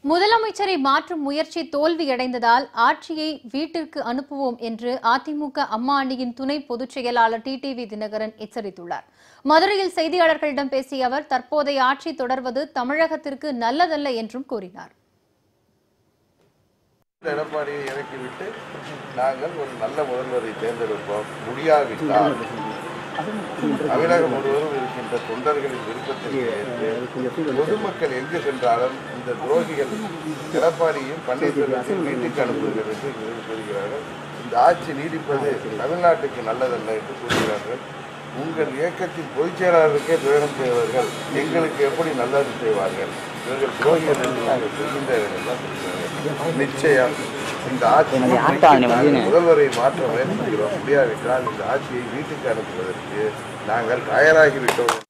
முதலமைச்சரை மாற்றும் முயற்சி தோல்வியடைந்ததால் ஆட்சியை வீட்டிற்கு அனுப்புவோம் என்று அதிமுக அம்மா அணியின் துணை பொதுச் செயலாளர் டிடிவி தினகரன் எச்சரித்துள்ளார் மதுரையில் செய்தியாளர்களிடம் பேசிய அவர் தற்போதைய ஆட்சி தொடர்வது தமிழகத்திற்கு நல்லதல்ல என்றும் கூறினார் எடப்பாடியை இறக்கிவிட்டு நாங்கள் ஒரு நல்ல முதல்வரை தேர்ந்தெடுப்போம் முடியாவிட்டால் தமிழகம் முழுவதும் இருக்கின்ற தொண்டர்களின் விருப்பத்திற்கு ஏற்று பொதுமக்கள் எங்கு சென்றாலும் இந்த துரோகிகள் எடப்பாடியும் பன்னீர்செல்வத்தையும் வீட்டுக்கு அனுப்புகிறார்கள் என்று இங்கு கூறுகிறார்கள் இந்த ஆட்சி நீடிப்பது தமிழ்நாட்டுக்கு நல்லதல்ல என்று கூறுகிறார்கள் உங்கள் இயக்கத்தின் பொதுச் செயலாளருக்கே துரோகம் செய்வர்கள் எங்களுக்கு எப்படி நல்லது செய்வார்கள் இவர்கள் துரோகிகள் என்று நாங்கள் சொல்கின்றவர்கள் எல்லாம் சொல்கிறார்கள் நிச்சயம் இந்த ஆட்சி நாங்கள் முதல்வரை மாற்ற முயற்சிக்கிறோம் முடியாவிட்டால் இந்த ஆட்சியை வீட்டுக்கு அனுப்புவதற்கு நாங்கள் தயாராகிவிட்டோம்